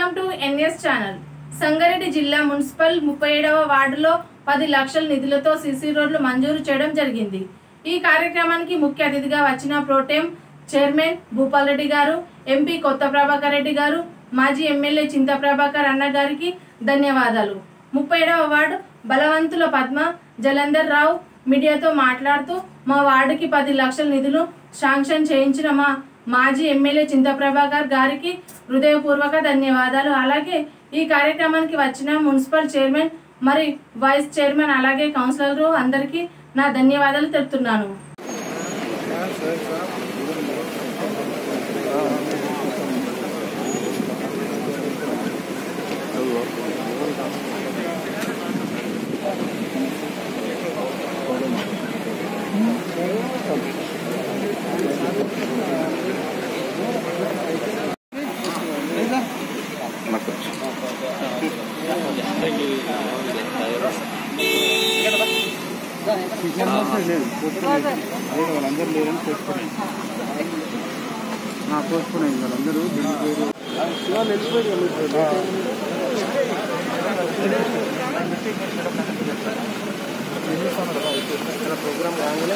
welcome to NS channel Sangareddy జిల్లా municipal ముప్పై ఏడవ వార్డులో పది లక్షల నిధులతో సిసి రోడ్లు మంజూరు చేయడం జరిగింది ఈ కార్యక్రమానికి ముఖ్య అతిథిగా వచ్చిన ప్రోటెం చైర్మన్ భూపాల్ రెడ్డి గారు ఎంపీ కొత్త ప్రభాకర్ రెడ్డి గారు మాజీ ఎమ్మెల్యే చింత ప్రభాకర్ అన్న గారికి ధన్యవాదాలు ముప్పై ఏడవ వార్డు బలవంతుల పద్మ జలంధర్ రావు మీడియాతో మాట్లాడుతూ మా వార్డుకి పది లక్షల నిధులు శాంక్షన్ చేయించిన మా మాజీ ఎమ్మెల్యే చింత ప్రభాకర్ గారికి హృదయపూర్వక ధన్యవాదాలు అలాగే ఈ కార్యక్రమానికి వచ్చిన మున్సిపల్ చైర్మన్ మరి వైస్ చైర్మన్ అలాగే కౌన్సిలర్లు అందరికీ నా ధన్యవాదాలు తెలుపుతున్నాను వాళ్ళందరూ లేరని పోస్ట్పోన్ పోస్ట్పోన్ అయింది వాళ్ళందరూ వెళ్ళిపోయారు వాళ్ళు వెళ్ళిపోయారు ప్రోగ్రామ్ రాగానే